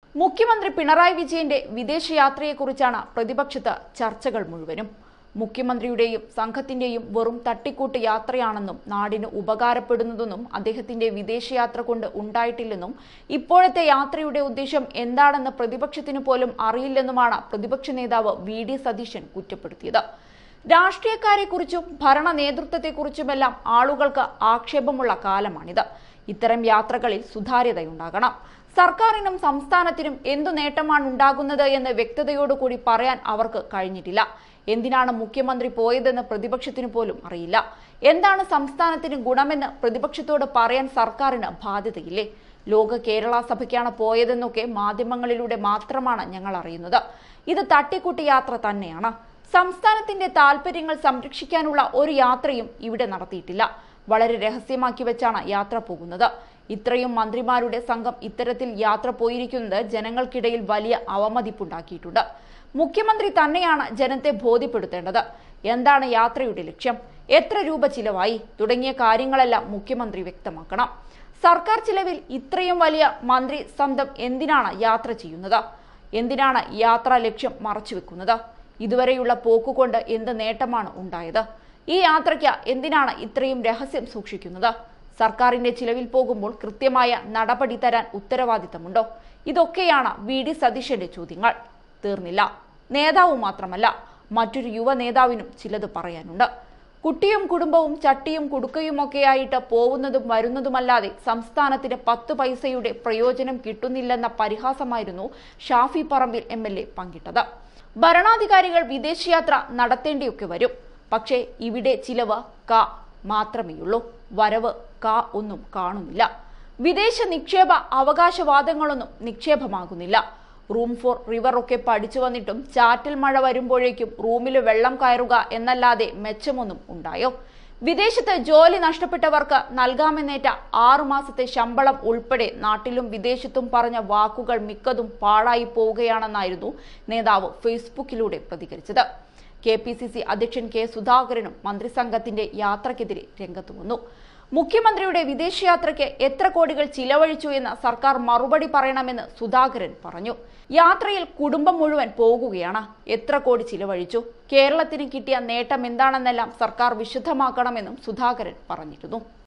മുഖ്യമന്ത്രി പിണറായി വിജയന്റെ വിദേശയാത്രയെക്കുറിച്ചാണ് പ്രതിപക്ഷത്ത് ചർച്ചകൾ മുഴുവനും മുഖ്യമന്ത്രിയുടെയും സംഘത്തിന്റെയും വെറും തട്ടിക്കൂട്ട് യാത്രയാണെന്നും നാടിന് ഉപകാരപ്പെടുന്നതെന്നും അദ്ദേഹത്തിന്റെ വിദേശയാത്ര കൊണ്ട് ഉണ്ടായിട്ടില്ലെന്നും ഇപ്പോഴത്തെ യാത്രയുടെ ഉദ്ദേശം എന്താണെന്ന് പ്രതിപക്ഷത്തിന് പോലും അറിയില്ലെന്നുമാണ് പ്രതിപക്ഷ നേതാവ് വി ഡി സതീശൻ കുറ്റപ്പെടുത്തിയത് രാഷ്ട്രീയക്കാരെക്കുറിച്ചും ഭരണ നേതൃത്വത്തെക്കുറിച്ചുമെല്ലാം ആളുകൾക്ക് ആക്ഷേപമുള്ള കാലമാണിത് ഇത്തരം യാത്രകളിൽ സുതാര്യതയുണ്ടാകണം സർക്കാരിനും സംസ്ഥാനത്തിനും എന്തു നേട്ടമാണ് ഉണ്ടാകുന്നത് എന്ന് വ്യക്തതയോടുകൂടി പറയാൻ അവർക്ക് കഴിഞ്ഞിട്ടില്ല എന്തിനാണ് മുഖ്യമന്ത്രി പോയതെന്ന് പ്രതിപക്ഷത്തിന് പോലും അറിയില്ല എന്താണ് സംസ്ഥാനത്തിന് ഗുണമെന്ന് പ്രതിപക്ഷത്തോട് പറയാൻ സർക്കാരിന് ബാധ്യതയില്ലേ ലോക കേരള സഭയ്ക്കാണ് പോയതെന്നൊക്കെ മാധ്യമങ്ങളിലൂടെ മാത്രമാണ് ഞങ്ങൾ അറിയുന്നത് ഇത് തട്ടിക്കൂട്ടി യാത്ര തന്നെയാണ് സംസ്ഥാനത്തിന്റെ താല്പര്യങ്ങൾ സംരക്ഷിക്കാനുള്ള ഒരു യാത്രയും ഇവിടെ നടത്തിയിട്ടില്ല വളരെ രഹസ്യമാക്കി വെച്ചാണ് യാത്ര പോകുന്നത് ഇത്രയും മന്ത്രിമാരുടെ സംഘം ഇത്തരത്തിൽ യാത്ര പോയിരിക്കുന്നത് ജനങ്ങൾക്കിടയിൽ വലിയ അവമതിപ്പുണ്ടാക്കിയിട്ടുണ്ട് മുഖ്യമന്ത്രി തന്നെയാണ് ജനത്തെ ബോധ്യപ്പെടുത്തേണ്ടത് എന്താണ് യാത്രയുടെ ലക്ഷ്യം എത്ര രൂപ ചിലവായി തുടങ്ങിയ കാര്യങ്ങളെല്ലാം മുഖ്യമന്ത്രി വ്യക്തമാക്കണം സർക്കാർ ചിലവിൽ ഇത്രയും വലിയ മന്ത്രി സംഘം എന്തിനാണ് യാത്ര ചെയ്യുന്നത് എന്തിനാണ് യാത്രാ ലക്ഷ്യം മറച്ചുവെക്കുന്നത് ഇതുവരെയുള്ള പോക്കുകൊണ്ട് എന്ത് നേട്ടമാണ് ഉണ്ടായത് ഈ യാത്രയ്ക്ക് എന്തിനാണ് ഇത്രയും രഹസ്യം സൂക്ഷിക്കുന്നത് സർക്കാരിന്റെ ചിലവിൽ പോകുമ്പോൾ കൃത്യമായ നടപടി തരാൻ ഉത്തരവാദിത്തമുണ്ടോ ഇതൊക്കെയാണ് വി ഡി സതീശന്റെ ചോദ്യങ്ങൾ തീർന്നില്ല നേതാവ് മാത്രമല്ല മറ്റൊരു യുവ നേതാവിനും ചിലത് പറയാനുണ്ട് കുട്ടിയും കുടുംബവും ചട്ടിയും കുടുക്കയുമൊക്കെയായിട്ട് പോകുന്നതും വരുന്നതുമല്ലാതെ സംസ്ഥാനത്തിന് പത്ത് പൈസയുടെ പ്രയോജനം കിട്ടുന്നില്ലെന്ന പരിഹാസമായിരുന്നു Shafi Parambil M L A പങ്കിട്ടത് ഭരണാധികാരികൾ വിദേശയാത്ര നടത്തേണ്ടിയൊക്കെ വരും പക്ഷേ ഇവിടെ ചിലവ് ക മാത്രമേയുള്ളൂ വരവ് ക ഒന്നും കാണുന്നില്ല വിദേശ നിക്ഷേപ അവകാശവാദങ്ങളൊന്നും നിക്ഷേപമാകുന്നില്ല റൂം ഫോർ റിവർ ഒക്കെ പഠിച്ചു വന്നിട്ടും ചാറ്റൽ മഴ വരുമ്പോഴേക്കും റൂമിൽ വെള്ളം കയറുക എന്നല്ലാതെ മെച്ചമൊന്നും ഉണ്ടായോ വിദേശത്ത് ജോലി നഷ്ടപ്പെട്ടവർക്ക് നൽകാമെന്നേറ്റ ആറു മാസത്തെ ശമ്പളം ഉൾപ്പെടെ നാട്ടിലും വിദേശത്തും പറഞ്ഞ വാക്കുകൾ മിക്കതും പാഴായി പോവുകയാണെന്നായിരുന്നു നേതാവ് ഫേസ്ബുക്കിലൂടെ പ്രതികരിച്ചത് കെ പി സി സി അധ്യക്ഷൻ കെ സുധാകരനും മന്ത്രിസംഘത്തിന്റെ യാത്രയ്ക്കെതിരെ രംഗത്തു വന്നു മുഖ്യമന്ത്രിയുടെ വിദേശയാത്രയ്ക്ക് എത്ര കോടികൾ ചിലവഴിച്ചു എന്ന് സർക്കാർ മറുപടി പറയണമെന്ന് സുധാകരൻ പറഞ്ഞു യാത്രയിൽ കുടുംബം മുഴുവൻ പോകുകയാണ് എത്ര കോടി ചിലവഴിച്ചു കേരളത്തിന് കിട്ടിയ നേട്ടം എന്താണെന്നെല്ലാം സർക്കാർ വിശദമാക്കണമെന്നും സുധാകരൻ പറഞ്ഞിരുന്നു